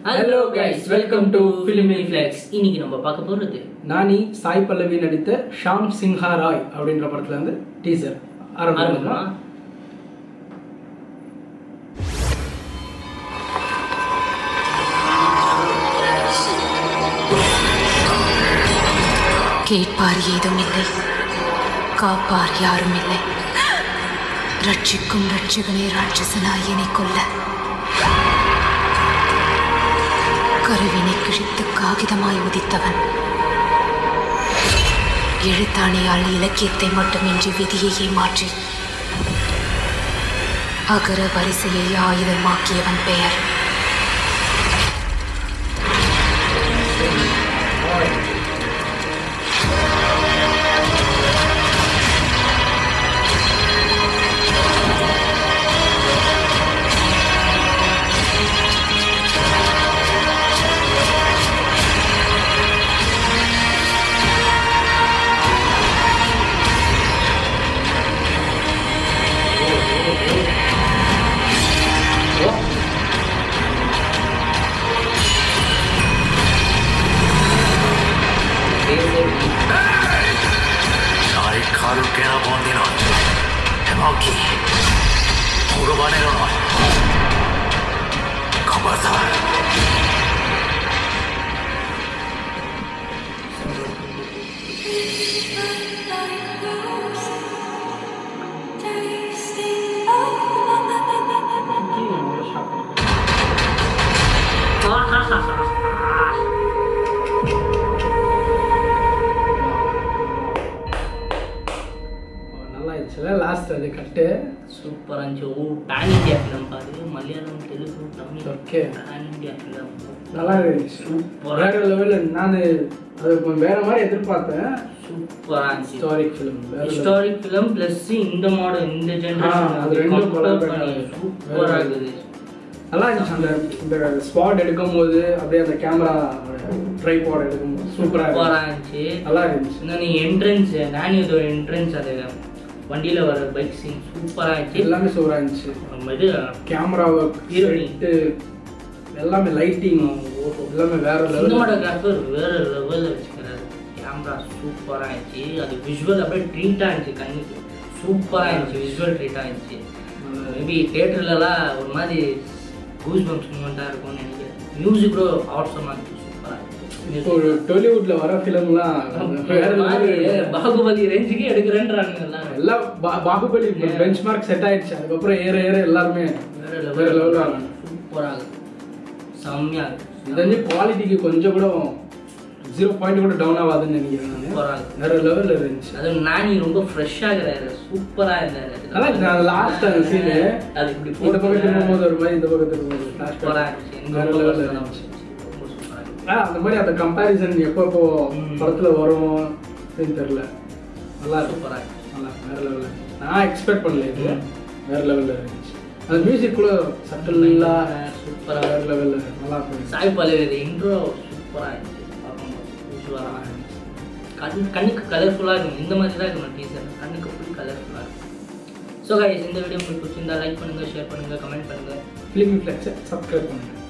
Hello guys welcome to filmy flex இன்னைக்கு நம்ம பார்க்க போறது நானி சாய் பல்லவி நடித்த ஷாம் சிங்ஹா ராய் அப்படின்ற படத்துல இருந்து டீசர் ஆரம்பமா ஆரம்பிக்கலாம் கேட்பார் ஏதும் இல்லை காப்பார் யாரும் இல்லை ரட்சிக்கும் ரட்சகனே ராட்சசனாய் என்னை கொல்ல கருவினை கிழித்து காகிதமாய் உதித்தவன் எழுத்தாணியால் இலக்கியத்தை மட்டுமின்றி விதியையே மாற்றி அகர வரிசையை ஆயுதமாக்கியவன் பெயர் 날카롭게나 본디는 해먹기滅ばねろカバサ நல்லா இருந்துச்சுல லாஸ்ட் அது கட்டு சூப்பரா இருந்துச்சு ஓ பேன் இந்தியா ஃபிலிம் பாரு Malayalam Telugu Tamil Okay. Pan India film நல்லா இருந்துச்சு சூப்பரா வேற லெவலில் நான் அது கொஞ்சம் வேற மாதிரி எதிர்பார்த்தேன் சூப்பரா இருந்துச்சு ஹிஸ்டாரிக் ஃபிலிம் வேற level. ஹிஸ்டாரிக் ஃபிலிம் பிளஸ் இந்த மாடல் இந்த ஆ, ஜெனரேஷன் அது ரெண்டும் கம்பேர் collaborate பண்ணி ஆகுது. சூப்பரா இருக்குது நல்லா இருந்துச்சு அந்த இந்த ஸ்பாட் எடுக்கும்போது அப்படியே அந்த கேமரா ட்ரைபாட் எடுக்கும்போது சூப்பரா சூப்பரா இருந்துச்சு இருந்துச்சு நல்லா இருந்துச்சு இன்னொன்று என்ட்ரன்ஸ் நானியோட என்ட்ரன்ஸ் அது வண்டியில வர பைக் சீன் சூப்பரா இருந்துச்சு எல்லாமே சூப்பரா இருந்துச்சு நம்ம இது கேமரா ஒர்க் Heroine. எல்லாமே லைட்டிங் எல்லாமே வேற லெவல் சினிமாட்டோகிராஃபர் வேற லெவலில் வச்சுக்கிறாரு கேமரா சூப்பராக இருந்துச்சு அது விஷுவல் அப்படியே ட்ரீட்டாக இருந்துச்சு கண்ணுக்கு சூப்பராக இருந்துச்சு விஷுவல் ட்ரீட்டாக இருந்துச்சு மேபி தேட்டர்லலாம் ஒரு மாதிரி கூஸ் பம்ப்ஸ் மூமெண்ட்டாக இருக்கும்னு நினைக்கிறேன் மியூசிக் கூட ஆட்சமாக இருந்துச்சு இப்போ ஒரு டொலிவுட்ல வர ஃபிலிம்லாம் வேற level. பாகுபலி ரேஞ்சுக்கு எடுக்கிறேன்றாங்க எல்லாம் எல்லாம் பா- பாகுபலி பெஞ்ச் மார்க் செட் ஆயிடுச்சு அதுக்கப்புறம் ஏற ஏற எல்லாருமே வேற வேற லெவல் லெவல் ஆகும் சூப்பராக இருக்கு செம்மையாக இருக்கு இது குவாலிட்டிக்கு கொஞ்சம் கூட ஜீரோ பாயிண்ட் கூட டவுன் ஆகாதுன்னு நினைக்கிறேன் நான் சூப்பராக இருக்கு வேற லெவல்ல இருந்துச்சு அதுவும் நானி ரொம்ப ஃப்ரெஷ்ஷாக இருக்கிறாரு சூப்பராக இருந்தாரு நல்லா இருந்துச்சு அந்த லாஸ்ட் அந்த சீனு அது இப்படி இந்த பக்கம் போட்டு திரும்பும்போது ஒரு மாதிரி இந்த பக்கம் திரும்பும்போது சூப்பரா flashback. இருந்துச்சு எங்க வேற ஊர்ல லெவல்ல வசனம் இருந்துச்சு ரொம்ப சூப்பரா இருந்துச்சு. ஆ, அந்த மாதிரி அந்த கம்பேரிசன் எப்போ எப்போ ம். படத்துல வரும் அப்படின்னு தெரியல நல்லா இருக்கும் சூப்பரா இருந்துச்சு. நல்லா வேற லெவல்ல நான் எக்ஸ்பெக்ட் பண்ணல இது ம். வேற லெவல்ல இருந்துச்சு அந்த மியூசிக் கூட சட்டல்லா சூப்பரா வேற இருக்கு. லெவல்ல நல்லா இருக்கும் சாய் பல்லவி இன்ட்ரோ சூப்பரா இருந்துச்சு பார்க்கும்போது visual ஆ இருந்துச்சு. கண் கண்ணுக்கு கலர்ஃபுல்லாக இருக்கும் இந்த மாதிரி தான் இருக்கணும் டீசர் கண்ணுக்கு ஃபுல் கலர்ஃபுல்லாக இருக்கும் ஸோ கைஸ் இந்த வீடியோ உங்களுக்கு பிடிச்சிருந்தா லைக் பண்ணுங்க ஷேர் பண்ணுங்க கமெண்ட் பண்ணுங்க ஃபிலிம் ஃபிளெக்ஸை சப்ஸ்கிரைப் பண்ணுங்க